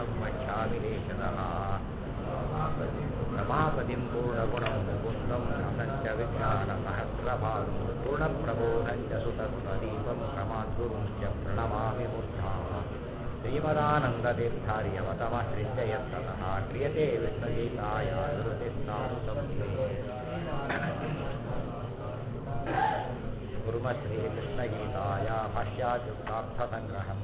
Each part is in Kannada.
ತೀರ್ಥಂ ವಕ್ಷ್ಯಾಮಿ ದೇಶದಃ ರಮಾಪತಿಂ ಪೂರ್ಣಗುಣಂ ಮುಕುಂದಂ ರಸಂಚ ವಿಜ್ಞಾನಸಹಸ್ರಭಾಗಂ ಪೂರ್ಣಪ್ರಬೋಧಂಚ ಸುತತ್ವದೀಪಂ ಪ್ರಮಾದ್ಗುರುಂಶ್ಚ ಪ್ರಣಮಾಮಿ ಮೂರ್ಧಾ ಶ್ರೀಮದಾನಂದತೀರ್ಥಾರ್ಯವತಮಶ್ರಿಜಯತ್ತತಃ ಕ್ರಿಯತೆ ವಿಷ್ಣುಗೀತಾಯ ಗುರುತಿಸ್ತಾನು ಸಂಸ್ಥೆ ಕುರ್ಮ ಶ್ರೀಕೃಷ್ಣಗೀತಾಯ ಭಾಷ್ಯಾಚುಕ್ತಾರ್ಥಸಂಗ್ರಹಂ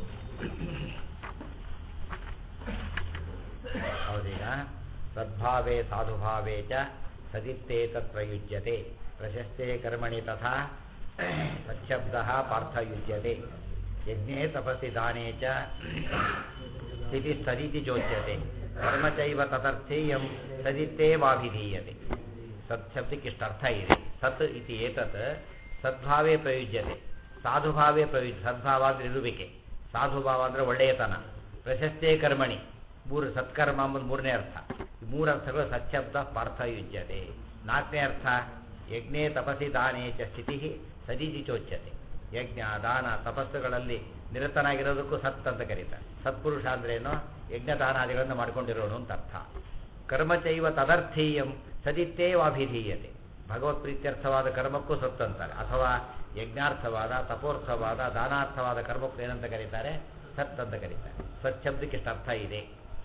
ಹೌದೀಗ ಸದ್ಭಾವೇ ಸಾಧುಭಾವೇ ಚ ಸದಿತ್ತೇ ತತ್ಪ್ರಯುಜ್ಯತೆ ಪ್ರಶಸ್ತೆ ಕರ್ಮಣಿ ತಥಾ ಸಚ್ಛಬ್ದ ಪಾರ್ಥಯುಜ್ಯತೆ ಯಜ್ಞೇ ತಪಸ್ಸಿ ದಾನೇ ಚ ಸ್ಥಿತಿ ಸದಿತಿ ಚೋಚ್ಯತೆ ಕರ್ಮ ಚೈವ ತದರ್ಥೇಯಂ ಸದಿತ್ತೇವಾಭಿಧೀಯತೆ ಸತ್ ಶಬ್ದಕ್ಕೆ ಇಷ್ಟು ಅರ್ಥ ಇದೆ ಸತ್ ಇತಿ ಏತತ್ ಸದ್ಭಾವೇ ಪ್ರಯುಜ್ಯತೆ ಸಾಧುಭಾವೇ ಪ್ರಯುಜ್ಯ ಸದ್ಭಾವ ಅಂದರೆ ಇರುವಿಕೆ ಸಾಧುಭಾವ ಅಂದರೆ ಒಳ್ಳೆಯತನ ಪ್ರಶಸ್ತೆ ಕರ್ಮಣಿ ಮೂರು ಸತ್ಕರ್ಮ ಅಂಬುದು ಮೂರನೇ ಅರ್ಥ ಈ ಮೂರು ಅರ್ಥಗಳು ಸಚ್ಛಬ್ದ ಪಾರ್ಥಯುಜ್ಯತೆ ನಾಲ್ಕನೇ ಅರ್ಥ ಯಜ್ಞೇ ತಪಸಿ ದಾನೇ ಚ ಸ್ಥಿತಿ ಸದಿತಿ ಚೋಚ್ಯತೆ ಯಜ್ಞ ದಾನ ತಪಸ್ಸುಗಳಲ್ಲಿ ನಿರತನಾಗಿರೋದಕ್ಕೂ ಸತ್ ಅಂತ ಕರೀತಾರೆ ಸತ್ಪುರುಷ ಅಂದ್ರೇನು ಯಜ್ಞ ದಾನಾದಿಗಳನ್ನು ಮಾಡ್ಕೊಂಡಿರೋನು ಅಂತ ಅರ್ಥ ಕರ್ಮಚೈವ ತದರ್ಥೀಯಂ ಸದಿತ್ತೇವಾಭಿಧೀಯತೆ ಭಗವತ್ ಪ್ರೀತ್ಯರ್ಥವಾದ ಕರ್ಮಕ್ಕೂ ಸತ್ ಅಂತಾರೆ ಅಥವಾ ಯಜ್ಞಾರ್ಥವಾದ ತಪೋರ್ಥವಾದ ದಾನಾರ್ಥವಾದ ಕರ್ಮಕ್ಕೂ ಏನಂತ ಕರೀತಾರೆ ಸತ್ ಅಂತ ಕರೀತಾರೆ ಸತ್ ಶಬ್ದಕ್ಕೆ ಇಷ್ಟು ಅರ್ಥ ಇದೆ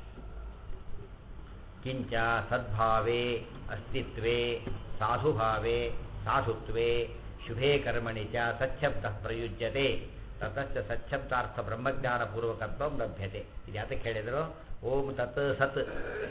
ಕಿಂಚ ಸದ್ಭಾವೇ ಅಸ್ತಿತ್ವೇ ಸಾಧುಭಾವೇ ಸಾಧುತ್ವೇ ಶುಭೇ ಕರ್ಮಣಿ ಚ ಸಚ್ಛಬ್ದ ಪ್ರಯುಜ್ಯತೆ ತತಶ್ಚ ಸಚ್ಛಬ್ದಾರ್ಥ ಬ್ರಹ್ಮಜ್ಞಾನಪೂರ್ವಕತ್ವ ಲಭ್ಯತೆ ಇದು ಯಾತಕ್ಕೆ ಹೇಳಿದರು ಓಂ ತತ್ ಸತ್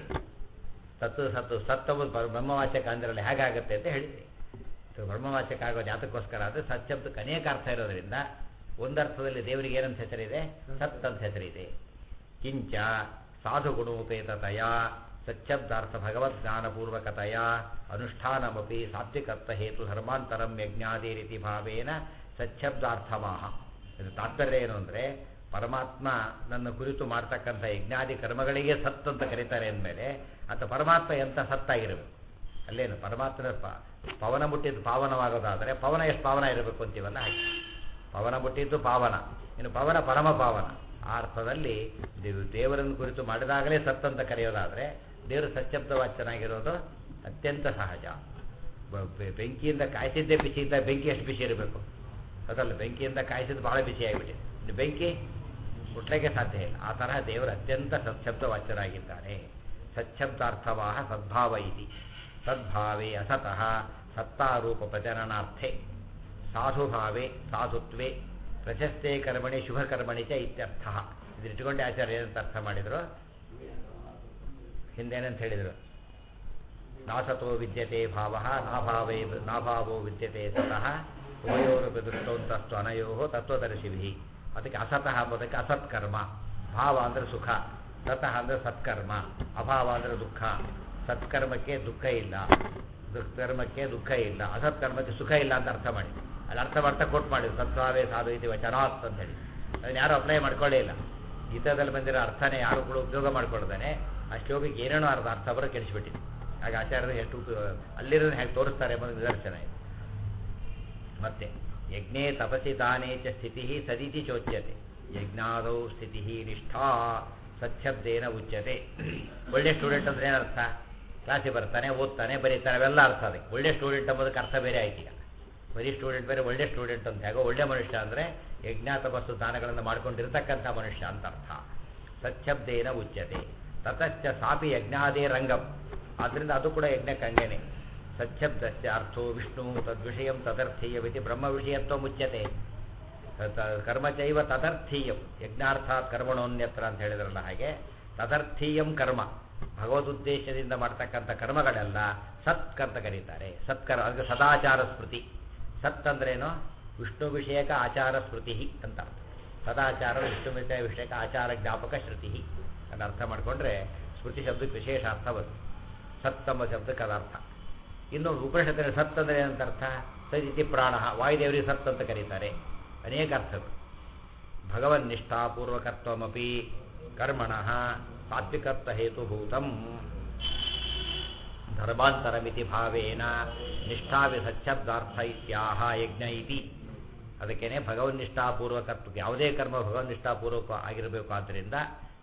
ತತ್ ಸತ್ ಸತ್ತವು ಬ್ರಹ್ಮವಾಚಕ ಅಂದ್ರಲ್ಲಿ ಹೇಗಾಗುತ್ತೆ ಅಂತ ಹೇಳಿದ್ವಿ ಬ್ರಹ್ಮವಾಚಕ ಆಗೋದು ಯಾತಕ್ಕೋಸ್ಕರ ಅಂದರೆ ಸಚ್ಛಬ್ದಕ್ಕೆ ಅನೇಕ ಅರ್ಥ ಇರೋದ್ರಿಂದ ಒಂದರ್ಥದಲ್ಲಿ ದೇವರಿಗೆ ಏನಂತ ಹೆಸರಿದೆ ಸತ್ ಅಂತ ಹೆಸರಿದೆ ಕಿಂಚ ಸಾಧುಗುಣೋಪೇತತೆಯ ಸಚ್ಛಬ್ದಾರ್ಥ ಭಗವದ್ಜ್ಞಾನಪೂರ್ವಕತೆಯ ಅನುಷ್ಠಾನಮಪಿ ಸಾತ್ವಿಕತ್ವ ಹೇತು ಧರ್ಮಾಂತರಂ ಯಜ್ಞಾದಿ ರೀತಿ ಭಾವೇನ ಸಚ್ಛಬ್ದಾರ್ಥಮಾಹ ಇದು ತಾತ್ಪರ್ಯ ಏನು ಅಂದರೆ ಪರಮಾತ್ಮ ನನ್ನ ಕುರಿತು ಮಾಡ್ತಕ್ಕಂಥ ಯಜ್ಞಾದಿ ಕರ್ಮಗಳಿಗೆ ಸತ್ ಅಂತ ಕರೀತಾರೆ ಅಂದಮೇಲೆ ಅಂತ ಪರಮಾತ್ಮ ಎಂಥ ಸತ್ತಾಗಿರಬೇಕು ಅಲ್ಲೇನು ಪರಮಾತ್ಮನ ಪವನ ಮುಟ್ಟಿದ್ದು ಪಾವನವಾಗೋದಾದರೆ ಪವನ ಎಷ್ಟು ಪಾವನ ಇರಬೇಕು ಅಂತೀವಲ್ಲ ಹಾಗೆ ಪವನ ಮುಟ್ಟಿದ್ದು ಪಾವನ ಇನ್ನು ಪವನ ಪರಮ ಪಾವನ ಆ ಅರ್ಥದಲ್ಲಿ ದೇವರನ್ನು ಕುರಿತು ಮಾಡಿದಾಗಲೇ ಸತ್ ಅಂತ ಕರೆಯೋದಾದರೆ ದೇವರು ಸಚ್ಛಬ್ದ ವಾಚನಾಗಿರೋದು ಅತ್ಯಂತ ಸಹಜ ಬೆಂಕಿಯಿಂದ ಕಾಯಿಸಿದ್ದೇ ಬಿಸಿ ಇದ್ದ ಬೆಂಕಿ ಎಷ್ಟು ಬಿಸಿ ಇರಬೇಕು ಅದಲ್ಲ ಬೆಂಕಿಯಿಂದ ಕಾಯಿಸಿದ್ದು ಬಹಳ ಬಿಸಿಯಾಗಿಬಿಟ್ಟಿದೆ ಇನ್ನು ಬೆಂಕಿ ಮುಟ್ಲಿಕ್ಕೆ ಸಾಧ್ಯ ಇಲ್ಲ ಆ ತರಹ ದೇವರು ಅತ್ಯಂತ ಸಚ್ಛಬ್ದ ವಾಚನಾಗಿದ್ದಾನೆ ಸಚ್ಛಬ್ದಾರ್ಥವಾಹ ಸದ್ಭಾವ ಇತಿ ಸದ್ಭಾವೇ ಅಸತಃ ಸತ್ತಾರೂಪ ಪ್ರಜನನಾರ್ಥೆ ಸಾಧುಭಾವೇ ಸಾಧುತ್ವೇ ಪ್ರಶಸ್ತೆ ಕರ್ಮಣಿ ಶುಭ ಕರ್ಮಣಿ ಚ ಇತ್ಯರ್ಥ ಇದಿಟ್ಕೊಂಡೆ ಆಚಾರ್ಯ ಏನಂತ ಅರ್ಥ ಮಾಡಿದರು ಹಿಂದೇನಂತ ಹೇಳಿದರು ನಾಸತೋ ವಿದ್ಯತೆ ಭಾವ ನಾಭಾವೇ ನಾಭಾವೋ ವಿದ್ಯತೆ ಸತಃ ಉಭಯೋರಪಿ ದೃಷ್ಟವಂತಸ್ತು ಅನಯೋ ತತ್ವದರ್ಶಿಭಿ ಅದಕ್ಕೆ ಅಸತಃ ಎಂಬುದಕ್ಕೆ ಅಸತ್ಕರ್ಮ ಭಾವ ಅಂದರೆ ಸುಖ ಸತಃ ಅಂದರೆ ಸತ್ಕರ್ಮ ಅಭಾವ ಅಂದರೆ ದುಃಖ ಸತ್ಕರ್ಮಕ್ಕೆ ದುಃಖ ಇಲ್ಲ ದುಷ್ಕರ್ಮಕ್ಕೆ ದುಃಖ ಇಲ್ಲ ಅಸತ್ಕರ್ಮಕ್ಕೆ ಸುಖ ಇಲ್ಲ ಅಂತ ಅರ್ಥ ಮಾಡಿ ಅಲ್ಲಿ ಅರ್ಥ ಮಾಡ್ತಾ ಕೊಟ್ಟು ಮಾಡಿದ್ರು ಸತ್ವಾವೇ ಸಾಧು ಇದು ವಚನಾತ್ ಅಂತ ಹೇಳಿ ಅದನ್ನ ಯಾರು ಅಪ್ಲೈ ಮಾಡ್ಕೊಳ್ಳೇ ಇಲ್ಲ ಗೀತಾದಲ್ಲಿ ಬಂದಿರೋ ಅರ್ಥನೇ ಯಾರು ಕೂಡ ಉಪಯೋಗ ಮಾಡ್ಕೊಳ್ತಾನೆ ಆ ಶ್ಲೋಕಕ್ಕೆ ಏನೇನೋ ಅರ್ಥ ಅರ್ಥ ಬರೋ ಕೆಡಿಸ್ಬಿಟ್ಟಿದೆ ಹಾಗೆ ಆಚಾರ್ಯರು ಎಷ್ಟು ಅಲ್ಲಿರೋದು ಹೇಗೆ ತೋರಿಸ್ತಾರೆ ಎಂಬುದು ನಿದರ್ಶನ ಇದೆ ಮತ್ತೆ ಯಜ್ಞೇ ತಪಸಿ ದಾನೇ ಚ ಸ್ಥಿತಿ ಸದಿತಿ ಚೋಚ್ಯತೆ ಯಜ್ಞಾದೌ ಸ್ಥಿತಿ ನಿಷ್ಠಾ ಸಚ್ಛಬ್ದೇನ ಉಚ್ಯತೆ ಒಳ್ಳೆ ಸ್ಟೂಡೆಂಟ್ ಅಂದ್ರೆ ಏನರ್ಥ ಕ್ಲಾಸಿಗೆ ಬರ್ತಾನೆ ಓದ್ತಾನೆ ಬರೀತಾನೆ ಅವೆಲ್ಲ ಅರ್ಥ ಅದಕ್ಕೆ ಒಳ್ಳೆ ಸ್ಟೂಡೆಂಟ್ ಎಂಬುದಕ್ಕೆ ಅರ್ಥ ಬೇರೆ ಆಯ್ತು ಈಗ ಬರೀ ಸ್ಟೂಡೆಂಟ್ ಬೇರೆ ಒಳ್ಳೆ ಸ್ಟೂಡೆಂಟ್ ಅಂತ ಹೇಗೋ ಒಳ್ಳೆ ಮನುಷ್ಯ ಅಂದರೆ ಯಜ್ಞ ತಪಸ್ಸು ದಾನಗಳನ್ನು ಮಾಡ್ಕೊಂಡಿರ್ತಕ್ಕಂಥ ಮನುಷ್ಯ ಅಂತ ಅರ್ಥ ಸಚ್ಛಬ್ದೇನ ಉಚ್ಯತೆ ತತಶ್ಚ ಸಾಪಿ ಯಜ್ಞಾದೇ ರಂಗಂ ಆದ್ದರಿಂದ ಅದು ಕೂಡ ಯಜ್ಞಕ್ಕೆ ಹಂಗೇನೆ ಸಚ್ಛಬ್ದಸ್ಯ ಅರ್ಥೋ ವಿಷ್ಣು ತದ್ವಿಷಯಂ ತದರ್ಥೀಯವಿತಿ ಬ್ರಹ್ಮ ವಿಷಯತ್ವ ಮುಚ್ಯತೆ ಕರ್ಮಚೈವ ತದರ್ಥೀಯಂ ಯಜ್ಞಾರ್ಥಾತ್ ಕರ್ಮಣೋನ್ಯತ್ರ ಅಂತ ಹೇಳಿದ್ರಲ್ಲ ಹಾಗೆ ತದರ್ಥೀಯಂ ಕರ್ಮ ಭಗವದುದ್ದೇಶದಿಂದ ಮಾಡ್ತಕ್ಕಂಥ ಕರ್ಮಗಳೆಲ್ಲ ಸತ್ ಅಂತ ಕರೀತಾರೆ ಸತ್ಕರ್ಮ ಅದಕ್ಕೆ ಸದಾಚಾರ ಸ್ಮೃತಿ ಸತ್ ಅಂದ್ರೇನು ವಿಷ್ಣು ವಿಷಯಕ ಆಚಾರ ಸ್ಮೃತಿ ಅಂತ ಸದಾಚಾರ ವಿಷ್ಣು ವಿಷಯ ವಿಷಯಕ ಆಚಾರ ಜ್ಞಾಪಕ ಶ್ರುತಿ ಅಂತ ಅರ್ಥ ಮಾಡಿಕೊಂಡ್ರೆ ಸ್ಮೃತಿ ಶಬ್ದಕ್ಕೆ ವಿಶೇಷ ಅರ್ಥ ಬರುತ್ತೆ ಸತ್ ಎಂಬ ಶಬ್ದಕ್ಕೆ ಅದು ಅರ್ಥ ಇನ್ನು ಉಪನಿಷತ್ತಿನ ಸತ್ ಅಂದರೆ ಏನಂತ ಅರ್ಥ ಸದಿತಿ ಪ್ರಾಣ ವಾಯುದೇವರಿಗೆ ಸತ್ ಅಂತ ಕರೀತಾರೆ ಅನೇಕ ಅರ್ಥಗಳು ಭಗವನ್ ನಿಷ್ಠಾಪೂರ್ವಕತ್ವಮಪಿ ಕರ್ಮಣ ಸಾತ್ವಿಕತ್ವ ಹೇತುಭೂತಂ ಧರ್ಮಾಂತರಮಿತಿ ಭಾವೇನ ನಿಷ್ಠಾವಿ ಸಚ್ಛಬ್ದಾರ್ಥ ಇತ್ಯಾಹ ಯಜ್ಞ ಇತಿ ಅದಕ್ಕೇನೆ ಭಗವನ್ನಿಷ್ಠಾಪೂರ್ವಕತ್ವ ಯಾವುದೇ ಕರ್ಮ ಭಗವನ್ನಿಷ್ಠಾಪೂರ್ವಕ ಆಗಿರಬೇಕು ಆದ್ದರಿಂದ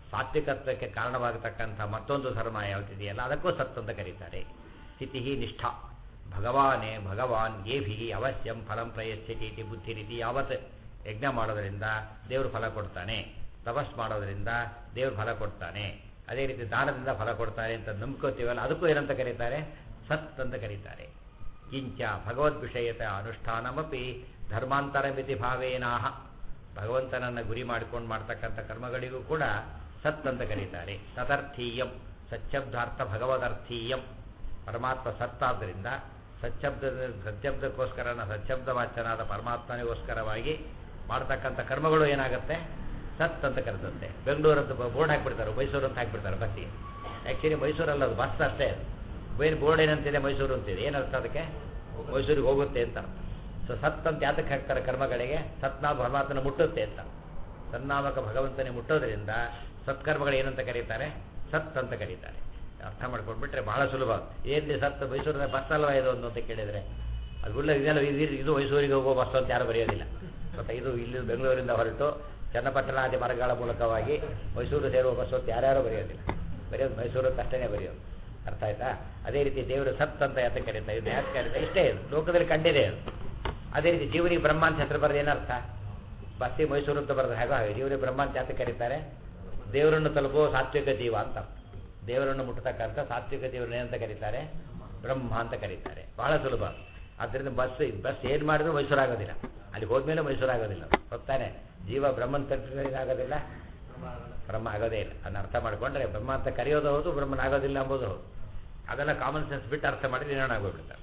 ಸಾತ್ವಿಕತ್ವಕ್ಕೆ ಕಾರಣವಾಗತಕ್ಕಂಥ ಮತ್ತೊಂದು ಧರ್ಮ ಯಾವುದಿದೆಯಲ್ಲ ಅದಕ್ಕೂ ಸತ್ ಅಂತ ಕರೀತಾರೆ ಸ್ಥಿತಿ ನಿಷ್ಠಾ ಭಗವಾನೇ ಭಗವಾನ್ ಏಭಿ ಅವಶ್ಯಂ ಫಲಂ ಪ್ರಯಚ್ಛತಿ ಇತಿ ಬುದ್ಧಿ ರೀತಿ ಯಾವತ್ ಯಜ್ಞ ಮಾಡೋದರಿಂದ ದೇವರು ಫಲ ಕೊಡ್ತಾನೆ ತಪಸ್ ಮಾಡೋದರಿಂದ ದೇವರು ಫಲ ಕೊಡ್ತಾನೆ ಅದೇ ರೀತಿ ದಾನದಿಂದ ಫಲ ಕೊಡ್ತಾರೆ ಅಂತ ನಂಬ್ಕೋತೀವಲ್ಲ ಅದಕ್ಕೂ ಏನಂತ ಕರೀತಾರೆ ಸತ್ ಅಂತ ಕರೀತಾರೆ ಕಿಂಚ ಭಗವದ್ ವಿಷಯತೆ ಅನುಷ್ಠಾನಮಪಿ ಧರ್ಮಾಂತರಮಿತಿ ಭಾವೇನಾಹ ಭಗವಂತನನ್ನು ಗುರಿ ಮಾಡಿಕೊಂಡು ಮಾಡ್ತಕ್ಕಂಥ ಕರ್ಮಗಳಿಗೂ ಕೂಡ ಸತ್ ಅಂತ ಕರೀತಾರೆ ತದರ್ಥೀಯಂ ಸಚ್ಛಬ್ದಾರ್ಥ ಭಗವದರ್ಥೀಯಂ ಪರಮಾತ್ಮ ಸತ್ತಾದ್ದರಿಂದ ಸಚ್ಛಬ್ದ ಸಚ್ಛಬ್ದಕ್ಕೋಸ್ಕರನ ಸಚ್ಛಬ್ದ ವಾಚನಾದ ಪರಮಾತ್ಮನಿಗೋಸ್ಕರವಾಗಿ ಮಾಡ್ತಕ್ಕಂಥ ಕರ್ಮಗಳು ಏನಾಗುತ್ತೆ ಸತ್ ಅಂತ ಕರೆಸುತ್ತೆ ಬೆಂಗಳೂರದ್ದು ಬೋರ್ಡ್ ಹಾಕ್ಬಿಡ್ತಾರೆ ಮೈಸೂರು ಅಂತ ಹಾಕ್ಬಿಡ್ತಾರೆ ಬಸ್ಸಿಗೆ ಆ್ಯಕ್ಚುಲಿ ಮೈಸೂರಲ್ಲ ಅದು ಬಸ್ ಅಷ್ಟೇ ಅದು ಬೇರೆ ಬೋರ್ಡ್ ಏನಂತಿದೆ ಮೈಸೂರು ಅಂತಿದೆ ಏನರ್ಥ ಅದಕ್ಕೆ ಮೈಸೂರಿಗೆ ಹೋಗುತ್ತೆ ಅಂತ ಸೊ ಸತ್ ಅಂತ ಯಾತಕ್ಕೆ ಹಾಕ್ತಾರೆ ಕರ್ಮಗಳಿಗೆ ಸತ್ನಾಮ ಪರಮಾತ್ಮನ ಮುಟ್ಟುತ್ತೆ ಅಂತ ಸನ್ನಾಮಕ ಭಗವಂತನೇ ಮುಟ್ಟೋದ್ರಿಂದ ಸತ್ಕರ್ಮಗಳು ಏನಂತ ಕರೀತಾರೆ ಸತ್ ಅಂತ ಕರೀತಾರೆ ಅರ್ಥ ಮಾಡ್ಕೊಂಡ್ಬಿಟ್ರೆ ಬಹಳ ಸುಲಭ ಏನ್ರಿ ಸತ್ ಮೈಸೂರಿನ ಬಸ್ ಅಲ್ವಾ ಇದು ಒಂದು ಅಂತ ಕೇಳಿದರೆ ಅದು ಉಳ್ಳ ಇದೆಲ್ಲ ಇದು ಇದು ಮೈಸೂರಿಗೆ ಹೋಗೋ ಬಸ್ ಅಂತ ಯಾರು ಬರೆಯೋದಿಲ್ಲ ಮತ್ತು ಇದು ಇಲ್ಲಿ ಬೆಂಗಳೂರಿಂದ ಹೊರಟು ಚನ್ನಪಟ್ಟಣಾದಿ ಮಾರ್ಗಗಳ ಮೂಲಕವಾಗಿ ಮೈಸೂರು ಸೇರುವ ಬಸ್ ಅಂತ ಯಾರ್ಯಾರು ಬರೆಯೋದಿಲ್ಲ ಬರೆಯೋದು ಮೈಸೂರು ಅಂತ ಅಷ್ಟೇ ಬರೆಯೋದು ಅರ್ಥ ಆಯ್ತಾ ಅದೇ ರೀತಿ ದೇವರು ಸತ್ ಅಂತ ಯಾತ ಕರೀತಾರೆ ಇದು ಯಾಕೆ ಕರೀತಾರೆ ಇಷ್ಟೇ ಇದು ಲೋಕದಲ್ಲಿ ಕಂಡಿದೆ ಅದು ಅದೇ ರೀತಿ ಜೀವನಿಗೆ ಬ್ರಹ್ಮ ಅಂತ ಹೆಸರು ಬರೆದು ಏನರ್ಥ ಬಸ್ಸಿ ಮೈಸೂರು ಅಂತ ಬರೆದು ಹೇಗೋ ಹಾಗೆ ಜೀವನಿಗೆ ಬ್ರಹ್ಮ ಅಂತ ಯಾತ ಕರೀತಾರೆ ದೇವರನ್ನು ತಲುಪುವ ಸಾತ್ವಿಕ ಜೀವ ಅಂತ ದೇವರನ್ನು ಮುಟ್ಟತಕ್ಕಂಥ ಸಾತ್ವಿಕ ಜೀವನ ಏನಂತ ಕರೀತಾರೆ ಬ್ರಹ್ಮ ಅಂತ ಕರೀತಾರೆ ಬಹಳ ಸುಲಭ ಆದ್ದರಿಂದ ಬಸ್ ಬಸ್ ಏನು ಮಾಡಿದ್ರು ಮೈಸೂರು ಆಗೋದಿಲ್ಲ ಅಲ್ಲಿ ಹೋದ್ಮೇಲೆ ಮೈಸೂರು ಆಗೋದಿಲ್ಲ ಗೊತ್ತಾನೆ ಜೀವ ಬ್ರಹ್ಮನ್ ಆಗೋದಿಲ್ಲ ಬ್ರಹ್ಮ ಆಗೋದೇ ಇಲ್ಲ ಅದನ್ನ ಅರ್ಥ ಮಾಡಿಕೊಂಡ್ರೆ ಬ್ರಹ್ಮ ಅಂತ ಕರೆಯೋದು ಹೌದು ಬ್ರಹ್ಮನ ಆಗೋದಿಲ್ಲ ಎಂಬುದು ಹೌದು ಅದೆಲ್ಲ ಕಾಮನ್ ಸೆನ್ಸ್ ಬಿಟ್ಟು ಅರ್ಥ ಮಾಡಿದ್ರೆ ಏನಾಣ ಆಗೋಗ್ಬಿಡ್ತಾರೆ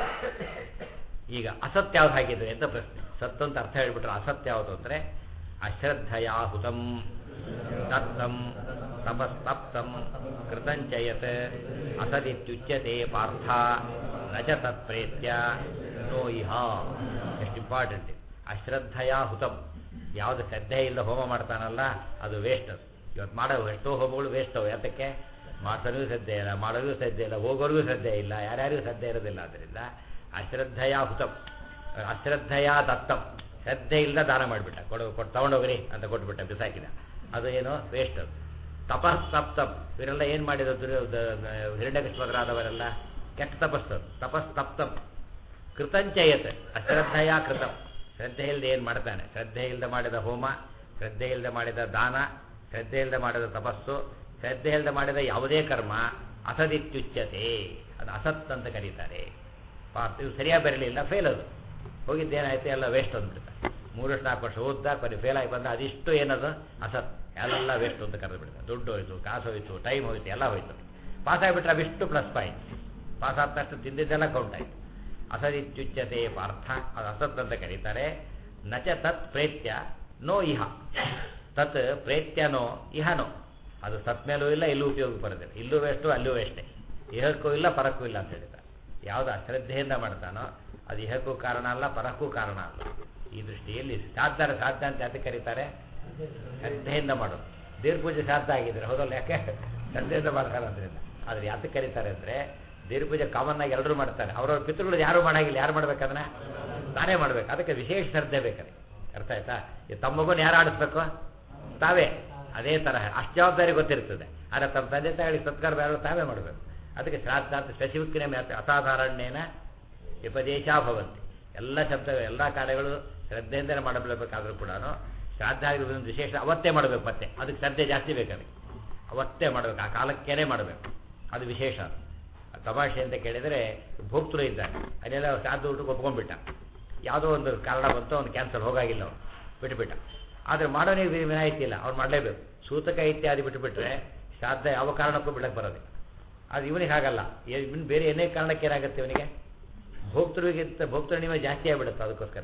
ಈಗ ಅಸತ್ಯ ಯಾವ್ದು ಹಾಕಿದ್ರೆ ಅಂತ ಪ್ರಶ್ನೆ ಸತ್ತು ಅಂತ ಅರ್ಥ ಹೇಳ್ಬಿಟ್ರೆ ಅಸತ್ಯ ಯಾವುದು ಅಂದರೆ ಅಶ್ರದ್ಧಯಾ ಹುತಂ ದತ್ತಂ ತಪಸ್ತಪ್ತಂ ಕೃತಂಚಯತ್ ಅಸದಿತ್ಯುಚ್ಯತೆ ಪಾರ್ಥ ನಚ ತತ್ಪ್ರೇತ್ಯ ನೋ ಇಹ ಎಷ್ಟು ಇಂಪಾರ್ಟೆಂಟ್ ಅಶ್ರದ್ಧಯಾ ಹುತಂ ಯಾವುದು ಶ್ರದ್ಧೆ ಇಲ್ಲ ಹೋಮ ಮಾಡ್ತಾನಲ್ಲ ಅದು ವೇಸ್ಟ್ ಅದು ಇವತ್ತು ಮಾಡೋ ಎಷ್ಟೋ ಹೋಮಗಳು ವೇಸ್ಟ್ ಅವು ಯಾತಕ್ಕೆ ಮಾಡ್ಸೋರಿಗೂ ಶ್ರದ್ಧೆ ಇಲ್ಲ ಮಾಡೋರಿಗೂ ಶ್ರದ್ಧೆ ಇಲ್ಲ ಹೋಗೋರಿಗೂ ಶ್ರದ್ಧೆ ಇಲ್ಲ ಯಾರ್ಯಾರಿಗೂ ಶ್ರದ್ಧೆ ಇರೋದಿಲ್ಲ ಆದ್ದರಿಂದ ಅಶ್ರದ್ಧಯಾ ಹುತಂ ಅಶ್ರದ್ಧಯಾ ದತ್ತಂ ಶ್ರದ್ಧೆ ಇಲ್ಲದ ದಾನ ಮಾಡಿಬಿಟ್ಟ ಕೊಡು ಕೊಟ್ಟು ತಗೊಂಡೋಗ್ರಿ ಅಂತ ಕೊಟ್ಬಿಟ್ಟ ಬಿಸಾಕಿದ ಅದು ಏನು ವೇಸ್ಟ್ ಅದು ತಪಸ್ ತಪ್ತಂ ಇವರೆಲ್ಲ ಏನು ಮಾಡಿದ್ರು ಹಿರಣ್ಯಕೃಷ್ಣರಾದವರೆಲ್ಲ ಕೆಟ್ಟ ತಪಸ್ಸು ತಪಸ್ ತಪ್ತಂ ಕೃತಂಚಯತ್ ಅಶ್ರದ್ಧೆಯ ಕೃತಂ ಶ್ರದ್ಧೆ ಇಲ್ಲದೆ ಏನು ಮಾಡ್ತಾನೆ ಶ್ರದ್ಧೆ ಇಲ್ಲದೆ ಮಾಡಿದ ಹೋಮ ಶ್ರದ್ಧೆ ಇಲ್ಲದೆ ಮಾಡಿದ ದಾನ ಶ್ರದ್ಧೆ ಇಲ್ಲದೆ ಮಾಡಿದ ತಪಸ್ಸು ಶ್ರದ್ಧೆ ಇಲ್ಲದೆ ಮಾಡಿದ ಯಾವುದೇ ಕರ್ಮ ಅಸದಿತ್ಯುಚ್ಯತೆ ಅದು ಅಸತ್ ಅಂತ ಕರೀತಾರೆ ಪಾರ್ಥ ಇವು ಸರಿಯಾಗಿ ಬರಲಿಲ್ಲ ಫೇಲ್ ಅದು ಹೋಗಿದ್ದೇನಾಯ್ತು ಎಲ್ಲ ವೇಸ್ಟ್ ಅಂದ್ಬಿಡ್ತಾರೆ ಮೂರಷ್ಟು ನಾಲ್ಕು ವರ್ಷ ಓದ್ದ ಕೊನೆ ಫೇಲ್ ಆಗಿ ಬಂದ ಅದಿಷ್ಟು ಏನದು ಅಸತ್ ಎಲ್ಲ ವೇಸ್ಟ್ ಅಂತ ಕರೆದು ಬಿಡ್ತಾರೆ ದುಡ್ಡು ಹೋಯ್ತು ಕಾಸು ಹೋಯ್ತು ಟೈಮ್ ಹೋಯ್ತು ಎಲ್ಲ ಹೋಯ್ತು ಪಾಸ್ ಆಗಿಬಿಟ್ರೆ ಅವಿಷ್ಟು ಪ್ಲಸ್ ಪಾಯಿಂಟ್ ಪಾಸ್ ಆದ ತಕ್ಷಣ ತಿಂದಿದ್ದೆಲ್ಲ ಕೌಂಟ್ ಆಯ್ತು ಅಸದಿತ್ಯುಚ್ಯತೆ ಪಾರ್ಥ ಅದು ಅಸತ್ ಅಂತ ಕರೀತಾರೆ ನಚ ತತ್ ಪ್ರೇತ್ಯ ನೋ ಇಹ ತತ್ ಪ್ರೇತ್ಯನೋ ಇಹನೋ ಅದು ಸತ್ ಮೇಲೂ ಇಲ್ಲ ಇಲ್ಲೂ ಉಪಯೋಗ ಬರೋದಿಲ್ಲ ಇಲ್ಲೂ ವೇಸ್ಟು ಅಲ್ಲೂ ವೇಸ್ಟೇ ಇಹಕ್ಕೂ ಇಲ್ಲ ಪರಕ್ಕೂ ಇಲ್ಲ ಅಂತ ಹೇಳ್ತಾರೆ ಯಾವುದು ಅಶ್ರದ್ಧೆಯಿಂದ ಮಾಡ್ತಾನೋ ಅದು ಇಹಕ್ಕೂ ಕಾರಣ ಅಲ್ಲ ಪರಕ್ಕೂ ಕಾರಣ ಅಲ್ಲ ಈ ದೃಷ್ಟಿಯಲ್ಲಿ ಸಾಧ್ಯ ಸಾಧ್ಯ ಅಂತ ಯಾಕೆ ಕರೀತಾರೆ ಶ್ರದ್ಧೆಯಿಂದ ಮಾಡೋದು ದೇವ್ರ ಪೂಜೆ ಸಾಧ್ಯ ಆಗಿದ್ರೆ ಹೌದಲ್ಲ ಯಾಕೆ ಶ್ರದ್ಧೆಯಿಂದ ಮಾಡ್ತಾರೆ ಅದರಿಂದ ಆದರೆ ಯಾತಕ್ಕೆ ಕರೀತಾರೆ ಅಂದರೆ ದೇವ್ರ ಪೂಜೆ ಕಾಮನ್ ಆಗಿ ಎಲ್ಲರೂ ಮಾಡ್ತಾರೆ ಅವ್ರವ್ರ ಪಿತೃಗಳು ಯಾರು ಮಾಡಾಗಿಲ್ಲ ಯಾರು ಮಾಡ್ಬೇಕಂದ್ರೆ ತಾನೇ ಮಾಡ್ಬೇಕು ಅದಕ್ಕೆ ವಿಶೇಷ ಶ್ರದ್ಧೆ ಬೇಕಾದ್ರೆ ಅರ್ಥ ಆಯ್ತಾ ಈ ತಮ್ಮ ಮಗುನ ಯಾರು ಆಡಿಸ್ಬೇಕು ತಾವೇ ಅದೇ ತರಹ ಅಷ್ಟು ಜವಾಬ್ದಾರಿ ಗೊತ್ತಿರ್ತದೆ ಆದರೆ ತಮ್ಮ ತಂದೆ ತಾಯಿಗಳಿಗೆ ಸತ್ಕಾರ ಬೇರೆ ತಾವೇ ಮಾಡಬೇಕು ಅದಕ್ಕೆ ಶ್ರಾದ್ದ ಅಂತ ಸ್ಪೆಸಿಫಿಕ್ ನೇಮ್ ಅಸಾಧಾರಣ್ಯೇನ ವಿಪದೇಶ ಭವಂತಿ ಎಲ್ಲ ಶಬ್ದ ಎಲ್ಲ ಕಾರ್ಯಗಳು ಶ್ರದ್ಧೆಯಿಂದಲೇ ಮಾಡಬೇಕಾದ್ರೂ ಕೂಡ ಶ್ರಾದ್ದ ಆಗಿರೋದೊಂದು ವಿಶೇಷ ಅವತ್ತೇ ಮಾಡಬೇಕು ಮತ್ತೆ ಅದಕ್ಕೆ ಶ್ರದ್ಧೆ ಜಾಸ್ತಿ ಬೇಕು ಅದಕ್ಕೆ ಅವತ್ತೇ ಮಾಡಬೇಕು ಆ ಕಾಲಕ್ಕೇನೆ ಮಾಡಬೇಕು ಅದು ವಿಶೇಷ ಅದು ತಮಾಷೆ ಅಂತ ಕೇಳಿದರೆ ಭೋಕ್ತರು ಇದ್ದಾನೆ ಅಲ್ಲೆಲ್ಲ ಶ್ರಾದ್ದ ಊಟಕ್ಕೆ ಒಪ್ಕೊಂಡ್ಬಿಟ್ಟ ಯಾವುದೋ ಒಂದು ಕಾರಣ ಬಂತು ಅವ್ನು ಕ್ಯಾನ್ಸಲ್ ಹೋಗಾಗಿಲ್ಲ ಅವನು ಬಿಟ್ಟುಬಿಟ್ಟ ಆದರೆ ಮಾಡೋನಿಗೆ ವಿನಾಯಿತಿ ಇಲ್ಲ ಅವ್ನು ಮಾಡಲೇಬೇಕು ಸೂತಕ ಇತ್ಯಾದಿ ಬಿಟ್ಟುಬಿಟ್ರೆ ಶ್ರಾದ್ದ ಯಾವ ಕಾರಣಕ್ಕೂ ಬಿಡಕ್ಕೆ ಬರೋದಿಲ್ಲ ಅದು ಇವನಿಗೆ ಹಾಗಲ್ಲ ಇನ್ನು ಬೇರೆ ಏನೇ ಕಾರಣಕ್ಕೆ ಏನಾಗುತ್ತೆ ಇವನಿಗೆ ಭೋಕ್ತೃಗಿಂತ ಭೋಕ್ತೃ ನಿಮಗೆ ಜಾಸ್ತಿ ಆಗಿಬಿಡುತ್ತೆ ಅದಕ್ಕೋಸ್ಕರ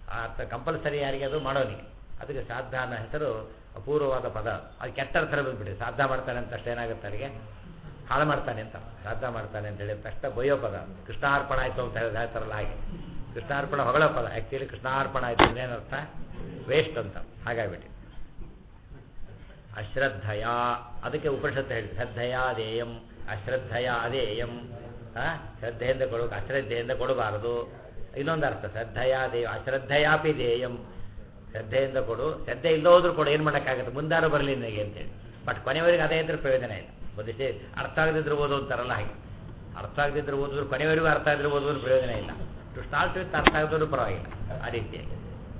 ಆ ಕಂಪಲ್ಸರಿ ಯಾರಿಗೆ ಅದು ಮಾಡೋನಿಗೆ ಅದಕ್ಕೆ ಶ್ರಾದ್ದ ಅನ್ನೋ ಹೆಸರು ಅಪೂರ್ವವಾದ ಪದ ಅದು ಕೆಟ್ಟ ಅರ್ಥ ಬಂದ್ಬಿಡಿ ಶ್ರಾದ್ದ ಮಾಡ್ತಾನೆ ಅಂತ ಅಷ್ಟೇ ಏನಾಗುತ್ತೆ ಅವರಿಗೆ ಹಾಳು ಮಾಡ್ತಾನೆ ಅಂತ ಶ್ರಾದ್ದ ಮಾಡ್ತಾನೆ ಅಂತ ಹೇಳಿದ ತಕ್ಷಣ ಬಯ್ಯೋ ಪದ ಕೃಷ್ಣಾರ್ಪಣ ಆಯಿತು ಅಂತ ಹೇಳಿದ ಹೇಳ್ತಾರಲ್ಲ ಹಾಗೆ ಕೃಷ್ಣಾರ್ಪಣ ಹೊಗಳ ಪದ ಆ್ಯಕ್ಚುಲಿ ಕೃಷ್ಣಾರ್ಪಣ ಆಯಿತು ಏನರ್ಥ ವೇಸ್ಟ್ ಅಂತ ಹಾಗಾಗ್ಬಿಟ್ಟು ಅಶ್ರದ್ಧಯ ಅದಕ್ಕೆ ಉಪನಿಷತ್ತು ಹೇಳಿ ಶ್ರದ್ಧೆಯ ದೇಯಂ ಅಶ್ರದ್ಧೆಯ ಅದೇಯಂ ಶ್ರದ್ಧೆಯಿಂದ ಕೊಡಬೇಕು ಅಶ್ರದ್ಧೆಯಿಂದ ಕೊಡಬಾರದು ಇನ್ನೊಂದು ಅರ್ಥ ಶ್ರದ್ಧೆಯ ದೇವ ಅಶ್ರದ್ಧೆಯಾಪಿ ದೇಯಂ ಶ್ರದ್ಧೆಯಿಂದ ಕೊಡು ಶ್ರದ್ಧೆ ಇಲ್ಲೋದ್ರೂ ಕೊಡು ಏನು ಮಾಡೋಕ್ಕಾಗುತ್ತೆ ಮುಂದಾರು ಬರಲಿ ನಿನಗೆ ಅಂತೇಳಿ ಬಟ್ ಕೊನೆಯವರೆಗೆ ಅದೇ ಇದ್ರೆ ಪ್ರಯೋಜನ ಇಲ್ಲ ಒಂದಿಷ್ಟೇ ಅರ್ಥ ಆಗದಿದ್ರೆ ಓದು ಅಂತಾರಲ್ಲ ಹಾಗೆ ಅರ್ಥ ಆಗದಿದ್ರೆ ಓದಿದ್ರು ಕೊನೆಯವರೆಗೂ ಅರ್ಥ ಆಗಿದ್ರೆ ಓದಿದ್ರು ಪ್ರಯೋಜನ ಇಲ್ಲ ಟು ಸ್ಟಾರ್ಟ್ ವಿತ್ ಅರ್ಥ ಆಗದ್ರು ಪರವಾಗಿಲ್ಲ ಆ ರೀತಿಯಾಗಿ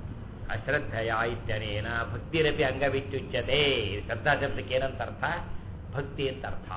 ಅಶ್ರದ್ಧಯ ಇತ್ಯನೇನ ಭಕ್ತಿರಪಿ ಅಂಗವಿತ್ಯುಚ್ಯತೆ ಶ್ರದ್ಧಾ ಶಬ್ದಕ್ಕೆ ಏನಂತ ಅರ್ಥ ಭಕ್ತಿ ಅಂತ ಅರ್ಥ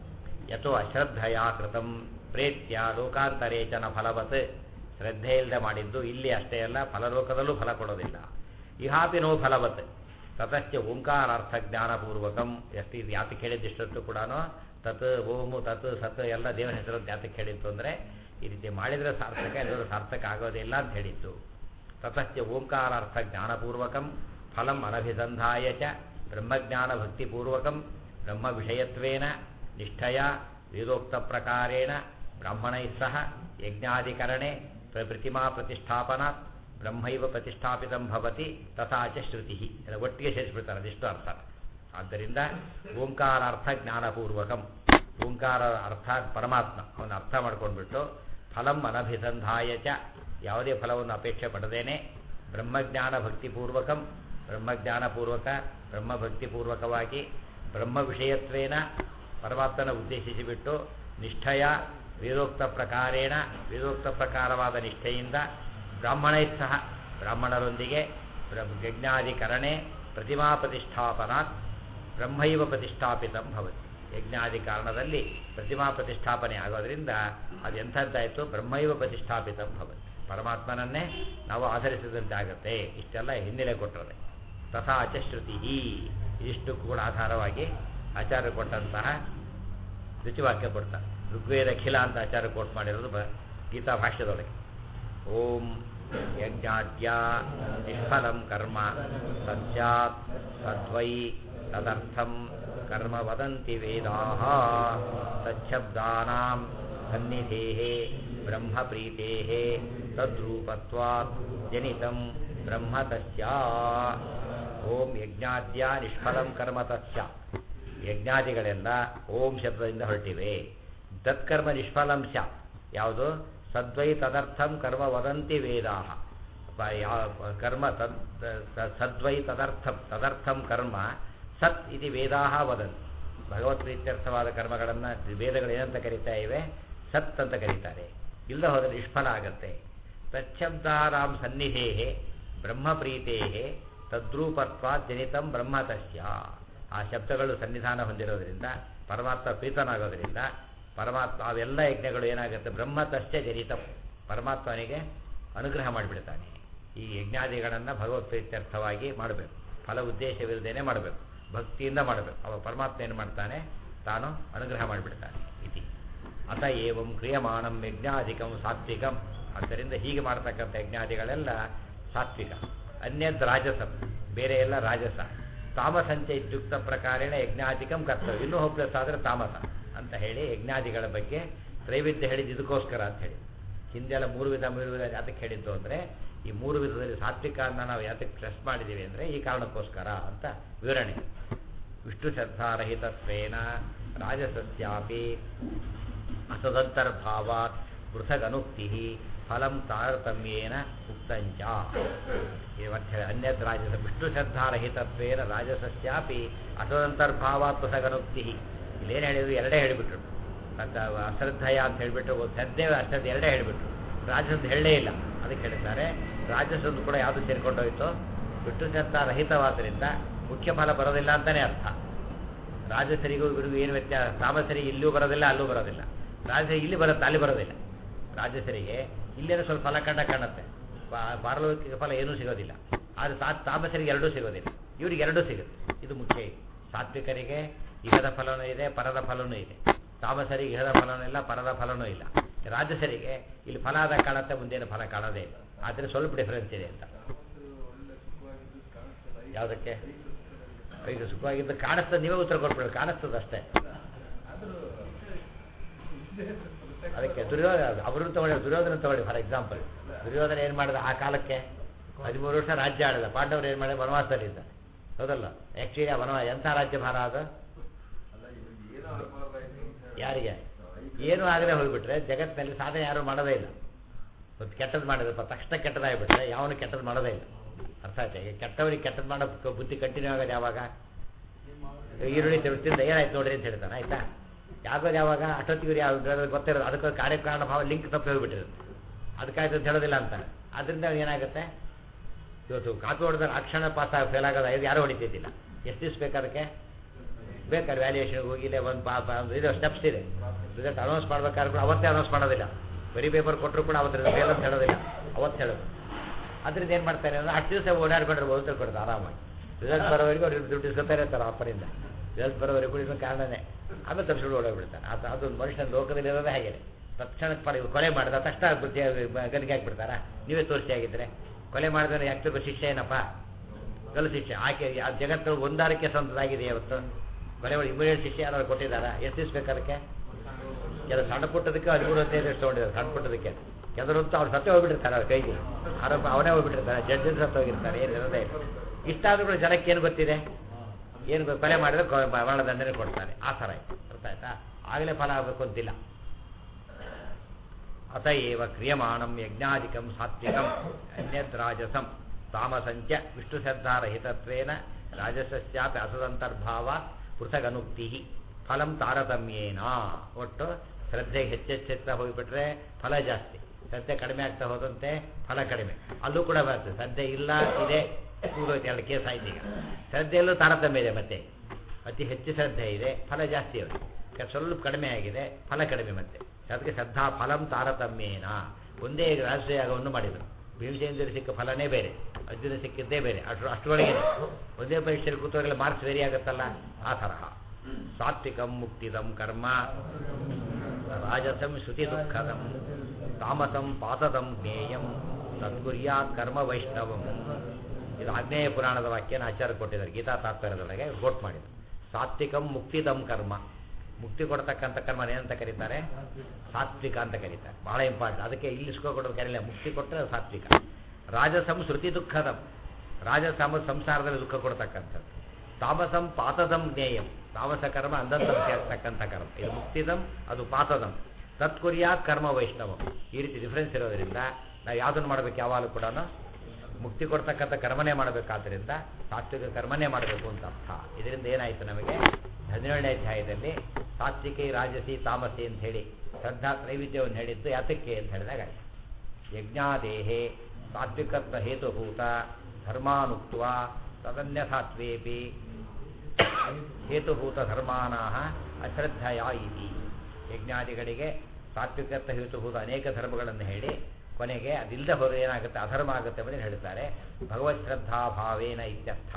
ಯಥೋ ಅಶ್ರದ್ಧಯ ಕೃತಂ ಪ್ರೇತ್ಯ ಲೋಕಾಂತರೇ ಚನ ಫಲವತ್ ಶ್ರದ್ಧೆ ಇಲ್ಲದೆ ಮಾಡಿದ್ದು ಇಲ್ಲಿ ಅಷ್ಟೇ ಅಲ್ಲ ಫಲಲೋಕದಲ್ಲೂ ಫಲ ಕೊಡೋದಿಲ್ಲ ಇಹಾಪಿ ನೋ ಫಲವತ್ ತತಶ್ಚ ಓಂಕಾರಾರ್ಥ ಜ್ಞಾನಪೂರ್ವಕಂ ಎಷ್ಟು ಯಾತಕ್ಕೆ ಹೇಳಿದ್ದಿಷ್ಟೊತ್ತು ಕೂಡ ತತ್ ಓಮು ತತ್ ಸತ್ ಎಲ್ಲ ದೇವರ ಹೆಸರು ಯಾತಕ್ಕೆ ಹೇಳಿತ್ತು ಅಂದರೆ ಈ ರೀತಿ ಮಾಡಿದರೆ ಸಾರ್ಥಕ ಎಲ್ಲರೂ ಸಾರ್ಥಕ ಆಗೋದಿಲ್ಲ ಅಂತ ಹೇಳಿತ್ತು ತತಶ್ಚ ಓಂಕಾರಾರ್ಥ ಜ್ಞಾನಪೂರ್ವಕಂ ಫಲಂ ಅನಭಿಸಂಧಾಯ ಚ ಬ್ರಹ್ಮಜ್ಞಾನ ಭಕ್ತಿಪೂರ್ವಕಂ ಬ್ರಹ್ಮ ವಿಷಯತ್ವೇನ ನಿಷ್ಠಯ ವೇದೋಕ್ತ ಪ್ರಕಾರೇಣ ಬ್ರಾಹ್ಮಣೈ ಸಹ ಯಜ್ಞಾಧಿಕರಣೆ ಪ್ರ- ಪ್ರತಿಮಾ ಪ್ರತಿಷ್ಠಾಪನಾತ್ ಬ್ರಹ್ಮೈವ ಪ್ರತಿಷ್ಠಾಪಿತಂ ಭವತಿ ತಥಾ ಚ ಶ್ರುತಿ ಎಲ್ಲ ಒಟ್ಟಿಗೆ ಸೇರಿಸ್ಬಿಡ್ತಾರೆ ಅದೆಷ್ಟು ಅರ್ಥ ಆದ್ದರಿಂದ ಓಂಕಾರಾರ್ಥ ಜ್ಞಾನಪೂರ್ವಕಂ ಓಂಕಾರ ಅರ್ಥ ಪರಮಾತ್ಮ ಅವನ್ನ ಅರ್ಥ ಮಾಡ್ಕೊಂಡ್ಬಿಟ್ಟು ಫಲಂ ಅನಭಿಸಂಧಾಯ ಚ ಯಾವುದೇ ಫಲವನ್ನು ಅಪೇಕ್ಷೆ ಪಡದೇನೆ ಬ್ರಹ್ಮಜ್ಞಾನ ಭಕ್ತಿಪೂರ್ವಕಂ ಬ್ರಹ್ಮಜ್ಞಾನಪೂರ್ವಕ ಬ್ರಹ್ಮಭಕ್ತಿಪೂರ್ವಕವಾಗಿ ಬ್ರಹ್ಮ ವಿಷಯತ್ವೇನ ಪರಮಾತ್ಮನ ಉದ್ದೇಶಿಸಿಬಿಟ್ಟು ನಿಷ್ಠಯ ವೇದೋಕ್ತ ಪ್ರಕಾರೇಣ ವೇದೋಕ್ತ ಪ್ರಕಾರವಾದ ನಿಷ್ಠೆಯಿಂದ ಬ್ರಾಹ್ಮಣೈ ಸಹ ಬ್ರಾಹ್ಮಣರೊಂದಿಗೆ ಬ್ರಹ್ಮ ಯಜ್ಞಾಧಿಕರಣೆ ಪ್ರತಿಮಾ ಪ್ರತಿಷ್ಠಾಪನಾತ್ ಬ್ರಹ್ಮೈವ ಪ್ರತಿಷ್ಠಾಪಿತಂ ಭವತಿ ಯಜ್ಞಾದಿ ಕಾರಣದಲ್ಲಿ ಪ್ರತಿಮಾ ಪ್ರತಿಷ್ಠಾಪನೆ ಆಗೋದ್ರಿಂದ ಅದು ಎಂಥದ್ದಾಯಿತು ಬ್ರಹ್ಮೈವ ಪ್ರತಿಷ್ಠಾಪಿತಂ ಭವತಿ ಪರಮಾತ್ಮನನ್ನೇ ನಾವು ಆಧರಿಸಿದಂತಾಗುತ್ತೆ ಇಷ್ಟೆಲ್ಲ ಹಿನ್ನೆಲೆ ಕೊಟ್ಟರೆ ತಥಾ ಚ ಶ್ರುತಿ ಇದಿಷ್ಟು ಕೂಡ ಆಧಾರವಾಗಿ ಆಚಾರ್ಯ ಕೊಟ್ಟಂತಹ ರುಚಿವಾಕ್ಯ ಕೊಡ್ತಾರೆ ಋಗ್ವೇದ ಖಿಲ ಅಂತ ಆಚಾರ್ಯ ಕೋಟ್ ಮಾಡಿರೋದು ಬ ಗೀತಾ ಭಾಷ್ಯದೊಳಗೆ ಓಂ ಯಜ್ಞಾದ್ಯ ನಿಷ್ಫಲಂ ಕರ್ಮ ಸತ್ಯಾತ್ ಸದ್ವೈ ತದರ್ಥಂ ಕರ್ಮ ವದಂತಿ ವೇದಾಃ ತಚ್ಛಬ್ದಾನಾಂ ಸನ್ನಿಧೇಃ ಬ್ರಹ್ಮಪ್ರೀತೇಃ ತದ್ರೂಪತ್ವಾತ್ ಜನಿತಂ ಬ್ರಹ್ಮ ತಸ್ಯ ಓಂ ಯಜ್ಞಾದ್ಯ ನಿಷ್ಫಲಂ ಕರ್ಮ ತಸ್ಯ ಯಜ್ಞಾದಿಗಳೆಲ್ಲ ಓಂ ಶಬ್ದದಿಂದ ಹೊರಟಿವೆ ತತ್ಕರ್ಮ ನಿಷ್ಫಲಂ ಸ್ಯ ಯಾವುದು ಸದ್ವೈ ತದರ್ಥಂ ಕರ್ಮ ವದಂತಿ ವೇದಾಹ ಪ- ಯಾ- ಕರ್ಮ ತದ್ ತ- ಸದ್ವೈ ತದರ್ಥಂ ತದರ್ಥಂ ಕರ್ಮ ಸತ್ ಇದು ವೇದಾಹ ವದಂತಿ ಭಗವತ್ ಪ್ರೀತ್ಯರ್ಥವಾದ ಕರ್ಮಗಳನ್ನು ವೇದಗಳು ಏನಂತ ಕರೀತಾ ಇವೆ ಸತ್ ಅಂತ ಕರೀತಾರೆ ಇಲ್ಲ ಹೋದರೆ ನಿಷ್ಫಲ ಆಗತ್ತೆ ತಚ್ಛಬ್ದಾರಾಂ ಸನ್ನಿಧೇ ಬ್ರಹ್ಮಪ್ರೀತೇ ತದ್ರೂಪತ್ವ ಜನಿತಂ ಬ್ರಹ್ಮ ತಸ್ಯ ಆ ಶಬ್ದಗಳು ಸನ್ನಿಧಾನ ಹೊಂದಿರೋದ್ರಿಂದ ಪರಮಾತ್ಮ ಪ್ರೀತನಾಗೋದ್ರಿಂದ ಪರಮಾತ್ಮ ಅವೆಲ್ಲ ಯಜ್ಞಗಳು ಏನಾಗುತ್ತೆ ಬ್ರಹ್ಮ ತಸ್ಯ ಜನಿತಂ ಪರಮಾತ್ಮನಿಗೆ ಅನುಗ್ರಹ ಮಾಡಿಬಿಡ್ತಾನೆ ಈ ಯಜ್ಞಾದಿಗಳನ್ನು ಭಗವತ್ ಪ್ರೀತ್ಯರ್ಥವಾಗಿ ಮಾಡಬೇಕು ಫಲ ಉದ್ದೇಶವಿಲ್ಲದೇನೆ ಮಾಡಬೇಕು ಭಕ್ತಿಯಿಂದ ಮಾಡಬೇಕು ಅವ ಪರಮಾತ್ಮ ಏನು ಮಾಡ್ತಾನೆ ತಾನು ಅನುಗ್ರಹ ಮಾಡಿಬಿಡ್ತಾನೆ ಇತಿ ಅತ ಏವಂ ಕ್ರಿಯಮಾಣಂ ಯಜ್ಞಾಧಿಕಂ ಸಾತ್ವಿಕಂ ಆದ್ದರಿಂದ ಹೀಗೆ ಮಾಡ್ತಕ್ಕಂಥ ಯಜ್ಞಾದಿಗಳೆಲ್ಲ ಸಾತ್ವಿಕ ಅನ್ಯದ್ ರಾಜಸಂ ಬೇರೆ ಎಲ್ಲ ರಾಜಸ ತಾಮಸಂಚ ಇತ್ಯುಕ್ತ ಪ್ರಕಾರೇಣ ಯಜ್ಞಾಧಿಕಂ ಕರ್ತವ್ಯ ಇನ್ನೂ ಹೋಪ್ಲೆಸ್ ಆದರೆ ತಾಮಸ ಅಂತ ಹೇಳಿ ಯಜ್ಞಾದಿಗಳ ಬಗ್ಗೆ ತ್ರೈವಿಧ್ಯ ಹೇಳಿದ್ದು ಇದಕ್ಕೋಸ್ಕರ ಅಂತ ಹೇಳಿ ಹಿಂದೆಲ್ಲ ಮೂರು ವಿಧ ಮೂರು ವಿಧ ಯಾತಕ್ಕೆ ಹೇಳಿದ್ದು ಅಂದರೆ ಈ ಮೂರು ವಿಧದಲ್ಲಿ ಸಾತ್ವಿಕನ್ನ ನಾವು ಯಾತಕ್ಕೆ ಪ್ರೆಸ್ ಮಾಡಿದ್ದೀವಿ ಅಂದರೆ ಈ ಕಾರಣಕ್ಕೋಸ್ಕರ ಅಂತ ವಿವರಣೆ ವಿಷ್ಣು ಶ್ರದ್ಧಾರಹಿತತ್ವೇನ ರಾಜಸಸ್ಯಾಪಿ ಅಸದಂತರ್ಭಾವಾತ್ ಪೃಥಗನುಕ್ತಿ ಫಲಂ ತಾರತಮ್ಯೇನ ಉಕ್ತಂಚ ಇವತ್ತು ಅನ್ಯದ್ ರಾಜಸ ವಿಷ್ಣು ಶ್ರದ್ಧಾರಹಿತತ್ವೇನ ರಾಜಸಸ್ಯಾಪಿ ಅಸದಂತರ್ಭಾವಾತ್ ಪೃಥಗನುಕ್ತಿ ಇಲ್ಲೇನು ಹೇಳಿದ್ರು ಎರಡೇ ಹೇಳಿಬಿಟ್ರು ಮತ್ತು ಅಶ್ರದ್ಧಯ ಅಂತ ಹೇಳಿಬಿಟ್ಟು ಶ್ರದ್ಧೆ ಅಶ್ರದ್ಧೆ ಎರಡೇ ಹೇಳಿಬಿಟ್ರು ರಾಜಸದ್ದು ಹೇಳಲೇ ಇಲ್ಲ ಅದಕ್ಕೆ ಹೇಳ್ತಾರೆ ರಾಜಸದ್ದು ಕೂಡ ಯಾವುದು ಸೇರ್ಕೊಂಡೋಯ್ತು ವಿಷ್ಣು ಶ್ರದ್ಧಾ ರಹಿತವಾದ್ದರಿಂದ ಮುಖ್ಯ ಫಲ ಬರೋದಿಲ್ಲ ಅಂತಲೇ ಅರ್ಥ ರಾಜಸರಿಗೂ ಇವರಿಗೂ ಏನು ವ್ಯತ್ಯಾಸ ತಾಮಸರಿಗೆ ಇಲ್ಲೂ ಬರೋದಿಲ್ಲ ಅಲ್ಲೂ ಬರೋದಿಲ್ಲ ರಾಜಸರಿಗೆ ಇಲ್ಲಿ ಬರುತ್ತೆ ಅಲ್ಲಿ ಬರೋದಿಲ್ಲ ರಾಜಸರಿಗೆ ಇಲ್ಲೇನೋ ಸ್ವಲ್ಪ ಫಲ ಕಂಡ ಕಾಣುತ್ತೆ ಪಾ- ಪಾರಲೌಕಿಕ ಫಲ ಏನೂ ಸಿಗೋದಿಲ್ಲ ಆದರೆ ಸಾ ತಾಮಸರಿಗೆ ಎರಡೂ ಸಿಗೋದಿಲ್ಲ ಇವ್ರಿಗೆ ಎರಡೂ ಸಿಗುತ್ತೆ ಇದು ಮುಖ್ಯ ಇದು ಸಾತ್ವಿಕರಿಗೆ ಇಹದ ಫಲನೂ ಇದೆ ಪರದ ಫಲನೂ ಇದೆ ತಾಮಸರಿಗೆ ಇಹದ ಫಲನೂ ಇಲ್ಲ ಪರದ ಫಲನೂ ಇಲ್ಲ ರಾಜಸರಿಗೆ ಇಲ್ಲಿ ಫಲ ಆದ ಕಾಣುತ್ತೆ ಮುಂದೇನು ಫಲ ಕಾಣೋದೇ ಇಲ್ಲ ಆದರೆ ಸ್ವಲ್ಪ ಡಿಫರೆನ್ಸ್ ಇದೆ ಅಂತ ಯಾವುದಕ್ಕೆ ಕೈಗೆ ಸುಖವಾಗಿದ್ದು ಕಾಣಿಸ್ತದೆ ನೀವೇ ಉತ್ತರ ಕೊಟ್ಬಿಡಿ ಕಾಣಿಸ್ತದೆ ಅಷ್ಟೇ ಅದಕ್ಕೆ ದುರ್ಯೋಧನ ಅವರನ್ನು ತಗೊಳ್ಳಿ ದುರ್ಯೋಧನ ತಗೊಳ್ಳಿ ಫಾರ್ ಎಕ್ಸಾಂಪಲ್ ದುರ್ಯೋಧನ ಏನು ಮಾಡಿದ ಆ ಕಾಲಕ್ಕೆ ಹದಿಮೂರು ವರ್ಷ ರಾಜ್ಯ ಆಡಿದ ಪಾಂಡವರು ಏನು ಮಾಡಿದ ವನವಾಸದಲ್ಲಿದ್ದ ಹೌದಲ್ಲ ಆ್ಯಕ್ಚುಲಿ ಆ ವನವಾಸ ಎಂಥ ರಾಜ್ಯ ಭಾರ ಅದು ಯಾರಿಗೆ ಏನು ಆಗದೆ ಹೋಗ್ಬಿಟ್ರೆ ಜಗತ್ತಿನಲ್ಲಿ ಸಾಧನೆ ಯಾರು ಮಾಡೋದೇ ಇಲ್ಲ ಒಂದು ಕೆಟ್ಟದ್ದು ಮಾಡಿದ್ರಪ್ಪ ತಕ್ಷಣ ಕೆಟ್ಟದಾಗಿಬಿಟ್ರೆ ಯಾವನು ಕೆಟ್ಟದ್ದು ಮಾಡೋದೇ ಇಲ್ಲ ಅರ್ಥ ಆಯ್ತಾ ಈಗ ಕೆಟ್ಟವರಿಗೆ ಕೆಟ್ಟದ್ದು ಮಾಡೋ ಬುದ್ಧಿ ಕಂಟಿನ್ಯೂ ಆಗೋದು ಯಾವಾಗ ಈರುಳ್ಳಿ ತಿಂದ ಏನಾಯ್ತು ನೋಡ್ರಿ ಅಂತ ಹೇಳ್ತಾನೆ ಆಯ್ತಾ ಯಾಕೋದು ಯಾವಾಗ ಅಷ್ಟೊತ್ತಿಗೆ ಯಾವ ಗೊತ್ತಿರೋದು ಅದಕ್ಕೆ ಕಾರ್ಯಕಾರಣ ಭಾವ ಲಿಂಕ್ ತಪ್ಪಿ ಹೋಗ್ಬಿಟ್ಟಿರುತ್ತೆ ಅದಕ್ಕಾಯ್ತು ಅಂತ ಹೇಳೋದಿಲ್ಲ ಅಂತ ಅದರಿಂದ ಏನಾಗುತ್ತೆ ಇವತ್ತು ಕಾಪಿ ಹೊಡೆದ್ರೆ ಆ ಕ್ಷಣ ಪಾಸ್ ಆಗಿ ಫೇಲ್ ಆಗೋದು ಇದು ಯಾರು ಹೊಡಿತಿದ್ದಿಲ್ಲ ಎಷ್ಟು ದಿವ್ಸ ಬೇಕು ಅದಕ್ಕೆ ಬೇಕಾದ್ರೆ ವ್ಯಾಲ್ಯೂಯೇಷನ್ಗೆ ಹೋಗಿಲ್ಲ ಒಂದು ಪಾ ಪಾ- ಒಂದು ಇದು ಸ್ಟೆಪ್ಸ್ ಇದೆ ರಿಸಲ್ಟ್ ಅನೌನ್ಸ್ ಮಾಡ್ಬೇಕಾದ್ರೆ ಕೂಡ ಅವತ್ತೇ ಅನೌನ್ಸ್ ಮಾಡೋದಿಲ್ಲ ಬರೀ ಪೇಪರ್ ಕೊಟ್ಟರು ಕೂಡ ಅವತ್ತು ಫೇಲ್ ಅಂತ ಹೇಳೋದಿಲ್ಲ ಅವತ್ತು ಹೇಳೋದು ಅದರಿಂದ ಏನು ಮಾಡ್ತಾರೆ ಅಂದ್ರೆ ಅಷ್ಟು ದಿವಸ ಓಡಾಡ್ಕೊಂಡಿರ್ಬೋದು ತಿಳ್ಕೊಡ್ತಾರೆ ಆರಾಮಾಗಿ ರಿಸಲ್ಟ್ ಬರೋವರೆಗೂ ಅವ್ರಿಗೆ ದುಡ್ಡು ಇಸ್ಕೊತಾ ಇರ್ತಾರೆ ಅಪ್ಪರಿಂದ ರಿಸಲ್ಟ್ ಬರೋವರೆಗೂ ಕೂಡ ಇದನ್ನ ಕಾರಣನೇ ಆಮೇಲೆ ತಪ್ಪಿಸ್ಕೊಂಡು ಓಡೋಗ್ಬಿಡ್ತಾನೆ ಅದು ಅದು ಮನುಷ್ಯನ ಲೋಕದಲ್ಲಿ ಇರೋದೇ ಹಾಗೆ ತಕ್ಷಣಕ್ಕೆ ಪಡೆ ಕೊಲೆ ಮಾಡಿದ ತಕ್ಷಣ ಬುದ್ಧಿ ಗಲ್ಲಿಗೆ ಹಾಕ್ಬಿಡ್ತಾರ ನೀವೇ ತೋರಿಸಿ ಆಗಿದ್ರೆ ಕೊಲೆ ಮಾಡಿದ್ರೆ ಯಾಕೆ ಶಿಕ್ಷೆ ಏನಪ್ಪ ಗಲ್ಲು ಶಿಕ್ಷೆ ಆಕೆ ಆ ಜಗತ್ತು ಒಂದಾರಕ್ಕೆ ಸ್ವಂತದಾಗಿದೆ ಇವತ್ತು ಕೊಲೆ ಮಾಡಿ ಇಮಿಡಿಯೇಟ್ ಶಿಕ್ಷೆ ಯಾರು ಕೊಟ್ಟಿದ್ದಾರಾ ಎಷ್ಟು ದಿವ್ಸ ಬೇಕು ಅದಕ್ಕೆ ಕೆಲವು ಸಣ್ಣ ಪುಟ್ಟದಕ್ಕೆ ಹದಿಮೂರು ಹದಿನೈದು ಎಷ್ಟು ತೊಗೊಂಡಿದ್ದಾರೆ ಸಣ್ಣ ಪುಟ್ಟದಕ್ಕೆ ಕೆಲವರಂತೂ ಅವ್ರು ಸತ್ತೇ ಹೋಗ್ಬಿಟ್ಟಿರ್ತಾರೆ ಅವ್ರ ಕೈಗೆ ಆರೋಪ ಅವನೇ ಹೋಗ್ಬಿಟ್ಟಿರ್ತಾರೆ ಜಡ್ಜಸ್ ಸತ್ತು ಹೋಗಿರ್ತಾರೆ ಏನು ಇರೋದೇ ಇಲ್ಲ. ಇಷ್ಟಾದ್ರೂ ಕೂಡ ಜನಕ್ಕೆ ಏನು ಗೊತ್ತಿದೆ ಏನು ಗೊ- ಕೊಲೆ ಮಾಡಿದ್ರೆ ಕೊ- ಮರಣದಂಡನೆ ಕೊಡ್ತಾರೆ ಆ ಥರ ಆಯ್ತು ಅರ್ಥ ಆಯ್ತಾ ಆಗಲೇ ಫಲ ಆಗಬೇಕು ಅಂತಿಲ್ಲ ಅತ ಏವ ಕ್ರಿಯಮಾಣಂ ಯಜ್ಞಾಧಿಕಂ ಸಾತ್ವಿಕಂ ಅನ್ಯದ್ ರಾಜಸಂ ತಾಮಸಂಚ ವಿಷ್ಣು ಶ್ರದ್ಧಾರಹಿತತ್ವೇನ ರಾಜಸಸ್ಯಾಪಿ ಅಸದಂತರ್ಭಾವ ಪೃಥಗನುಕ್ತಿ ಫಲಂ ತಾರತಮ್ಯೇನ ಒಟ್ಟು ಶ್ರದ್ಧೆ ಹೆಚ್ಚೆಚ್ಚೆತ್ತಾ ಹೋಗಿಬಿಟ್ರೆ ಫಲ ಜಾಸ್ತಿ ಶ್ರದ್ಧೆ ಕಡಿಮೆ ಆಗ್ತಾ ಹೋದಂತೆ ಫಲ ಕಡಿಮೆ ಅಲ್ಲೂ ಕೂಡ ಬರ್ತದೆ ಶ್ರದ್ಧೆ ಇಲ್ಲ ಇದೆ ಕೂಗೋಯ್ತು ಎರಡು ಕೇಸ್ ಆಯ್ತು ಈಗ ಶ್ರದ್ಧೆಯಲ್ಲೂ ತಾರತಮ್ಯ ಇದೆ ಮತ್ತೆ ಅತಿ ಹೆಚ್ಚು ಶ್ರದ್ಧೆ ಇದೆ ಫಲ ಜಾಸ್ತಿ ಅವರಿಗೆ ಕ- ಸ್ವಲ್ಪ ಕಡಿಮೆ ಆಗಿದೆ ಫಲ ಕಡಿಮೆ ಮತ್ತೆ ಅದಕ್ಕೆ ಶ್ರದ್ಧಾ ಫಲಂ ತಾರತಮ್ಯೇನ ಒಂದೇ ರಾಜಯಾಗವನ್ನು ಮಾಡಿದರು ಭೀಮಸೇಂದ್ರ ಸಿಕ್ಕ ಫಲನೇ ಬೇರೆ ಅರ್ಜುನ ಸಿಕ್ಕಿದ್ದೇ ಬೇರೆ ಅಷ್ಟು ಅಷ್ಟರೊಳಗೆ ಒಂದೇ ಪರೀಕ್ಷೆಯಲ್ಲಿ ಕೂತವರೆಲ್ಲ ಮಾರ್ಕ್ಸ್ ವೇರಿ ಆಗುತ್ತಲ್ಲ ಆ ತರಹ ಸಾತ್ವಿಕಂ ಮುಕ್ತಿದಂ ಕರ್ಮ ರಾಜಸಂ ಶ್ರುತಿ ದುಃಖದಂ ತಾಮಸಂ ಪಾತದಂ ಜ್ಞೇಯಂ ತದ್ಗುರ್ಯಾತ್ ಕರ್ಮ ವೈಷ್ಣವಂ ಇದು ಆಗ್ನೇಯ ಪುರಾಣದ ವಾಕ್ಯನ ಆಚಾರ ಕೊಟ್ಟಿದ್ದಾರೆ ಗೀತಾ ತಾತ್ಪರ್ಯದೊಳಗೆ ಕೋಟ್ ಮಾಡಿದ್ರು ಸಾತ್ವಿಕಂ ಮುಕ್ತಿದಂ ಕರ್ಮ ಮುಕ್ತಿ ಕೊಡ್ತಕ್ಕಂಥ ಕರ್ಮ ಏನಂತ ಕರೀತಾರೆ ಸಾತ್ವಿಕ ಅಂತ ಕರೀತಾರೆ ಬಹಳ ಇಂಪಾರ್ಟೆಂಟ್ ಅದಕ್ಕೆ ಇಲ್ಲಿ ಕೊಡೋದು ಕರೀಲ್ಲ ಮುಕ್ತಿ ಕೊಟ್ಟರೆ ಅದು ಸಾತ್ವಿಕ ರಾಜಸಂ ಶ್ರುತಿ ದುಃಖದಂ ರಾಜಸಮ ಸಂಸಾರದಲ್ಲಿ ದುಃಖ ಕೊಡ್ತಕ್ಕಂಥದ್ದು ತಾಮಸಂ ಪಾತದಂ ಜ್ಞೇಯಂ ತಾಮಸ ಕರ್ಮ ಅಂದಂತ ಸೇರ್ತಕ್ಕಂಥ ಕರ್ಮ ಇದು ಮುಕ್ತಿದಂ ಅದು ಪಾತದಂ ತತ್ಕುರ್ಯಾತ್ ಕರ್ಮ ವೈಷ್ಣವಂ ಈ ರೀತಿ ಡಿಫ್ರೆನ್ಸ್ ಇರೋದ್ರಿಂದ ನಾವು ಯಾವುದನ್ನು ಮಾಡಬೇಕು ಯಾವಾಗಲೂ ಕೂಡ ಮುಕ್ತಿ ಕೊಡ್ತಕ್ಕಂಥ ಕರ್ಮನೇ ಮಾಡಬೇಕಾದ್ರಿಂದ ಸಾತ್ವಿಕ ಕರ್ಮನೇ ಮಾಡಬೇಕು ಅಂತ ಅರ್ಥ ಇದರಿಂದ ಏನಾಯಿತು ನಮಗೆ ಹದಿನೇಳನೇ ಅಧ್ಯಾಯದಲ್ಲಿ ಸಾತ್ವಿಕಿ ರಾಜಸಿ ತಾಮಸಿ ಅಂತ ಹೇಳಿ ಶ್ರದ್ಧಾ ತ್ರೈವಿಧ್ಯವನ್ನು ಹೇಳಿದ್ದು ಯಾತಕ್ಕೆ ಅಂತ ಹೇಳಿದಾಗ ಆಯ್ತು. ಯಜ್ಞಾದೇಹೇ ಸಾತ್ವಿಕತ್ವ ಹೇತುಭೂತ ಧರ್ಮಾನುಕ್ತ ತದನ್ಯ ಸಾತ್ವೇಪಿ ಹೇತುಭೂತ ಧರ್ಮಾನಾಹ ಅಶ್ರದ್ಧಯ ಇತಿ ಯಜ್ಞಾದಿಗಳಿಗೆ ಸಾತ್ವಿಕತ್ವ ಹೇತುಭೂತ ಅನೇಕ ಧರ್ಮಗಳನ್ನು ಹೇಳಿ ಕೊನೆಗೆ ಅದಿಲ್ಲದೆ ಹೋದರೆ ಏನಾಗುತ್ತೆ ಅಧರ್ಮ ಆಗುತ್ತೆ ಎಂಬುದನ್ನು ಹೇಳ್ತಾರೆ ಭಗವತ್ ಶ್ರದ್ಧಾಭಾವೇನ ಇತ್ಯರ್ಥ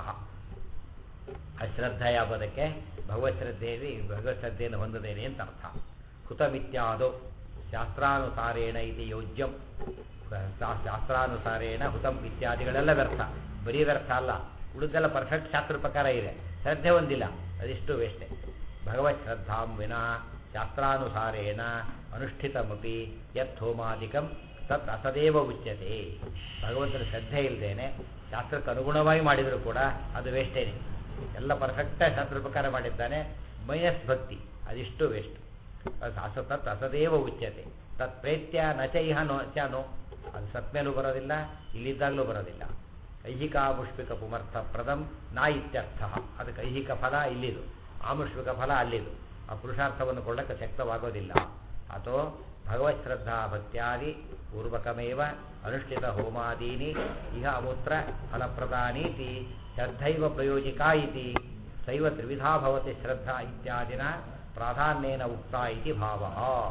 ಅಶ್ರದ್ಧ ಎಂಬುದಕ್ಕೆ ಭಗವತ್ ಶ್ರದ್ಧೆಯಲ್ಲಿ ಭಗವತ್ ಶ್ರದ್ಧೆಯನ್ನು ಹೊಂದದೇನೆ ಅಂತ ಅರ್ಥ ಹುತಮಿತ್ಯಾದೋ ಶಾಸ್ತ್ರಾನುಸಾರೇಣ ಇದು ಯೋಜ್ಯಂ ಶಾ- ಶಾಸ್ತ್ರಾನುಸಾರೇಣ ಹುತಂ ಇತ್ಯಾದಿಗಳೆಲ್ಲ ವ್ಯರ್ಥ ಬರೀ ವ್ಯರ್ಥ ಅಲ್ಲ ಉಳಿದೆಲ್ಲ ಪರ್ಫೆಕ್ಟ್ ಶಾಸ್ತ್ರ ಪ್ರಕಾರ ಇದೆ ಶ್ರದ್ಧೆ ಒಂದಿಲ್ಲ ಅದಿಷ್ಟು ವೇಷ್ಟೆ ಭಗವತ್ ಶ್ರದ್ಧಾಂ ವಿನಾ ಶಾಸ್ತ್ರಾನುಸಾರೇಣ ಅನುಷ್ಠಿತಮಪಿ ಯತ್ ಹೋಮಾದಿಕಂ ತತ್ ಅಸದೇವ ಉಚ್ಯತೆ ಭಗವಂತನ ಶ್ರದ್ಧೆ ಇಲ್ಲದೇನೆ ಶಾಸ್ತ್ರಕ್ಕೆ ಅನುಗುಣವಾಗಿ ಮಾಡಿದರೂ ಕೂಡ ಅದು ವೇಷ್ಟೇನೆ ಎಲ್ಲ ಪರ್ಫೆಕ್ಟಾಗಿ ಶಾಸ್ತ್ರ ಪ್ರಕಾರ ಮಾಡಿದ್ದಾನೆ ಮೈನಸ್ ಭಕ್ತಿ ಅದಿಷ್ಟು ವೇಸ್ಟ್ ಅಸ ತತ್ ಅಸದೇವ ಉಚ್ಯತೆ ತತ್ ಪ್ರೇತ್ಯ ನಚ ಇಹ ನೋ ಚ ನೋ ಅದು ಸತ್ಮೇಲೂ ಬರೋದಿಲ್ಲ ಇಲ್ಲಿದ್ದಾಗಲೂ ಬರೋದಿಲ್ಲ ಐಹಿಕ ಆಮುಷ್ಪಿಕ ಪುಮರ್ಥ ಪ್ರದಂ ನಾ ಇತ್ಯರ್ಥ ಅದಕ್ಕೆ ಐಹಿಕ ಫಲ ಇಲ್ಲಿದು ಆಮುಷ್ಪಿಕ ಫಲ ಅಲ್ಲಿದು ಆ ಪುರುಷಾರ್ಥವನ್ನು ಕೊಳ್ಳಕ್ಕೆ ಶಕ್ತವಾಗೋದಿಲ್ಲ ಅಥವಾ ಭಗವತ್ ಶ್ರದ್ಧಾ ಭಕ್ತ್ಯಾದಿ ಪೂರ್ವಕಮೇವ ಅನುಷ್ಠಿತ ಹೋಮಾದೀನಿ ಇಹ ಅಮೂತ್ರ ಫಲಪ್ರದಾನೀತಿ ಶ್ರದ್ಧೈವ ಪ್ರಯೋಜಿಕಾ ಇತಿ ಸೈವ ತ್ರಿವಿಧಾ ಭವತಿ ಶ್ರದ್ಧಾ ಇತ್ಯಾದಿನ ಪ್ರಾಧಾನ್ಯೇನ ಉಕ್ತ ಇತಿ ಭಾವ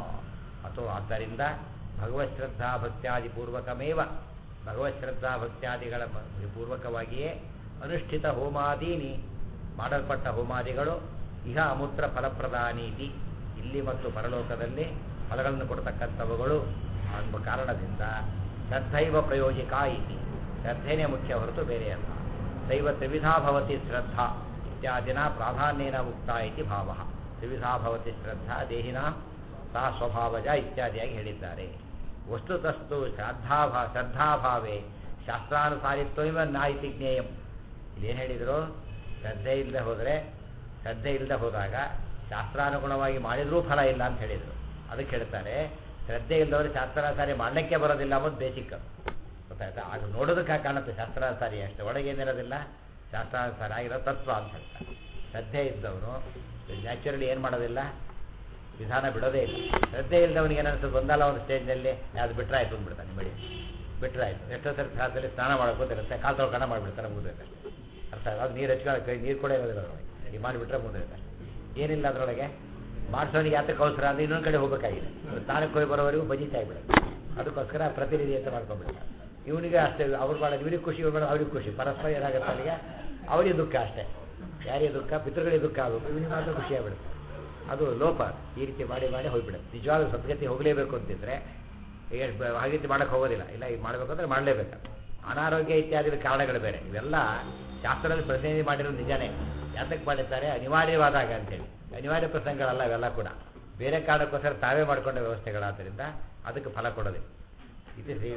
ಅಥವಾ ಆದ್ದರಿಂದ ಭಗವತ್ ಶ್ರದ್ಧಾ ಭಕ್ತ್ಯಾದಿ ಪೂರ್ವಕಮೇವ ಭಗವತ್ ಶ್ರದ್ಧಾ ಭಕ್ತ್ಯಾದಿಗಳ ಪ- ಪೂರ್ವಕವಾಗಿಯೇ ಅನುಷ್ಠಿತ ಹೋಮಾದೀನಿ ಮಾಡಲ್ಪಟ್ಟ ಹೋಮಾದಿಗಳು ಇಹ ಅಮೂತ್ರ ಫಲಪ್ರದಾನೀತಿ ಇಲ್ಲಿ ಮತ್ತು ಪರಲೋಕದಲ್ಲಿ ಫಲಗಳನ್ನು ಕೊಡ್ತಕ್ಕಂಥವುಗಳು ಎಂಬ ಕಾರಣದಿಂದ ಶ್ರದ್ಧೈವ ಪ್ರಯೋಜಿಕ ಇತಿ ಶ್ರದ್ಧೆನೇ ಮುಖ್ಯ ಹೊರತು ಬೇರೆ ಅಲ್ಲ ದೈವ ತ್ರಿವಿಧಾ ಭವತಿ ಶ್ರದ್ಧಾ ಇತ್ಯಾದಿನ ಪ್ರಾಧಾನ್ಯೇನ ಉಕ್ತ ಇತಿ ಭಾವ ತ್ರಿವಿಧಾ ಭವತಿ ಶ್ರದ್ಧಾ ದೇಹಿನ ಸಾ ಸ್ವಭಾವಜ ಇತ್ಯಾದಿಯಾಗಿ ಹೇಳಿದ್ದಾರೆ ವಸ್ತುತಸ್ತು ಶ್ರದ್ಧಾಭಾ ಶ್ರದ್ಧಾಭಾವೇ ಶಾಸ್ತ್ರಾನುಸಾರಿತ್ವ ನಾಯಿತಿ ಜ್ಞೇಯಂ ಇಲ್ಲೇನು ಹೇಳಿದರು ಶ್ರದ್ಧೆ ಇಲ್ಲದೆ ಹೋದರೆ ಶ್ರದ್ಧೆ ಇಲ್ಲದೆ ಹೋದಾಗ ಶಾಸ್ತ್ರಾನುಗುಣವಾಗಿ ಮಾಡಿದ್ರೂ ಫಲ ಇಲ್ಲ ಅಂತ ಹೇಳಿದರು ಅದಕ್ಕೆ ಹೇಳ್ತಾರೆ ಶ್ರದ್ಧೆ ಇಲ್ಲದವರು ಶಾಸ್ತ್ರಾನುಸಾರಿ ಮಾಡಲಿಕ್ಕೆ ಬರೋದಿಲ್ಲ ಅನ್ನೋದು ಬೇಸಿಕ್ ಗೊತ್ತಾಯ್ತಾ ಆಗ ನೋಡೋದಕ್ಕೆ ಕಾಣುತ್ತೆ ಶಾಸ್ತ್ರಾನುಸಾರಿ ಅಷ್ಟೇ ಒಳಗೇನಿರೋದಿಲ್ಲ ಶಾಸ್ತ್ರಾನುಸಾರ ಆಗಿರೋ ತತ್ವ ಅಂತ ಹೇಳ್ತಾರೆ ಶ್ರದ್ಧೆ ಇದ್ದವನು ನ್ಯಾಚುರಲಿ ಏನು ಮಾಡೋದಿಲ್ಲ ವಿಧಾನ ಬಿಡೋದೇ ಇಲ್ಲ ಶ್ರದ್ಧೆ ಇಲ್ಲದವನಿಗೆ ಏನಾಗ್ತದೆ ಒಂದಲ್ಲ ಒಂದು ಸ್ಟೇಜ್ನಲ್ಲಿ ಅದು ಬಿಟ್ಟರೆ ಆಯ್ತು ಅಂದ್ಬಿಡ್ತಾನೆ ಮಡಿ ಬಿಟ್ಟರೆ ಆಯ್ತು ಎಷ್ಟೋ ಸರಿ ಕಾಲದಲ್ಲಿ ಸ್ನಾನ ಮಾಡೋಕೆ ಗೊತ್ತಿರುತ್ತೆ ಕಾಲು ತೊಳ್ಕೊಂಡು ಮಾಡಿಬಿಡ್ತಾರೆ ಮುಗಿದೈತೆ ಅರ್ಥ ಆಯ್ತು? ಅದು ನೀರು ಹಚ್ಕೊಂಡು ಕೈ ನೀರು ಕೂಡ ಇರೋದಿಲ್ಲ ಅದರೊಳಗೆ ಈ ಮಾಡಿಬಿಟ್ರೆ ಮುಗಿದೈತೆ ಏನಿಲ್ಲ ಅದರೊಳಗೆ ಮಾಡಿಸೋನಿಗೆ ಯಾತಕ್ಕೆ ಅವಸರ ಅಂದರೆ ಇನ್ನೊಂದು ಕಡೆ ಹೋಗಬೇಕಾಗಿದೆ ಸ್ನಾನಕ್ಕೆ ಹೋಗಿ ಬರೋವರೆಗೂ ಬಜೀತಾ ಆಗ್ಬಿಡುತ್ತೆ ಅದಕ್ಕೋಸ್ಕರ ಪ್ರತಿನಿಧಿ ಅಂತ ಮಾಡ್ಕೊಂಡ್ಬಿಡ್ತಾರೆ ಇವನಿಗೆ ಅಷ್ಟೇ ಅವ್ರು ಮಾಡೋದು ಇವನಿಗೆ ಖುಷಿ ಇವ್ರು ಮಾಡೋದು ಅವ್ರಿಗೆ ಖುಷಿ ಪರಸ್ಪರ ಏನಾಗುತ್ತೆ ಅವನಿಗೆ ಅವರಿಗೆ ದುಃಖ ಅಷ್ಟೇ ಯಾರಿಗೆ ದುಃಖ ಪಿತೃಗಳಿಗೆ ದುಃಖ ಆಗಬೇಕು ಇವನಿಗೆ ಮಾತ್ರ ಖುಷಿ ಆಗ್ಬಿಡುತ್ತೆ ಅದು ಲೋಪ ಈ ರೀತಿ ಮಾಡಿ ಮಾಡಿ ಹೋಗ್ಬಿಡುತ್ತೆ ನಿಜವಾದ ಸದ್ಗತಿ ಹೋಗಲೇಬೇಕು ಅಂತಿದ್ರೆ ಈಗ ಬ- ಹಾಗೆ ರೀತಿ ಮಾಡೋಕ್ಕೆ ಹೋಗೋದಿಲ್ಲ ಇಲ್ಲ ಈಗ ಮಾಡಬೇಕು ಅಂದರೆ ಮಾಡಲೇಬೇಕು ಅನಾರೋಗ್ಯ ಇತ್ಯಾದಿ ಕಾರಣಗಳು ಬೇರೆ ಇವೆಲ್ಲ ಶಾಸ್ತ್ರದಲ್ಲಿ ಪ್ರತಿನಿಧಿ ಮಾಡಿರೋದು ನಿಜಾನೇ ಯಾತಕ್ಕೆ ಮಾಡಿದ್ದಾರೆ ಅನಿವಾರ್ಯವಾದಾಗ ಅಂತೇಳಿ ಅನಿವಾರ್ಯ ಪ್ರಸಂಗಗಳಲ್ಲ ಇವೆಲ್ಲ ಕೂಡ ಬೇರೆ ಕಾರಣಕ್ಕೋಸ್ಕರ ತಾವೇ ಮಾಡಿಕೊಂಡ ವ್ಯವಸ್ಥೆಗಳಾದ್ದರಿಂದ ಅದಕ್ಕೆ ಫಲ ಕೊಡೋದಿಲ್ಲ ಇದು ಶ್ರೀ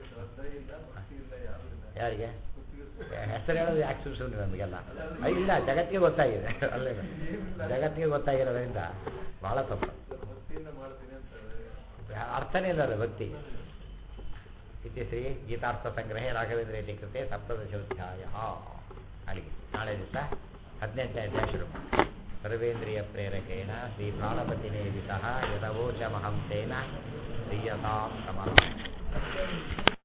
ಯಾರಿಗೆ ಹೆಸರು ಹೇಳೋದು ಯಾಕೆ ಸುಮ್ಮನೆ ಸುಮ್ಮನೆ ನಮಗೆಲ್ಲ ಅಯ್ಯ, ಇಲ್ಲ ಜಗತ್ತಿಗೆ ಗೊತ್ತಾಗಿದೆ ಅಲ್ಲೇ ಜಗತ್ತಿಗೆ ಗೊತ್ತಾಗಿರೋದ್ರಿಂದ ಬಹಳ ತಪ್ಪು ಅರ್ಥನೇ ಇಲ್ಲ ಅದು ಭಕ್ತಿ ಇತಿ ಶ್ರೀ ಗೀತಾರ್ಥ ಸಂಗ್ರಹೇ ರಾಘವೇಂದ್ರ ಇತಿ ಕೃತೆ ಸಪ್ತದಶೋಧ್ಯಾಯ ಅಲ್ಲಿಗೆ ನಾಳೆ ದಿವಸ ಹದಿನೆಂಟನೇ ಅಧ್ಯಾಯ ಶುರು ಸರ್ವೇಂದ್ರಿಯ ಪ್ರೇರಕೇಣ ಶ್ರೀ ಪ್ರಾಣಪತಿನೇವಿತಃ ಯದವೋಚಮಹಂಸೇನ ಪ್ರಿಯತಾಂ ಸಮಃ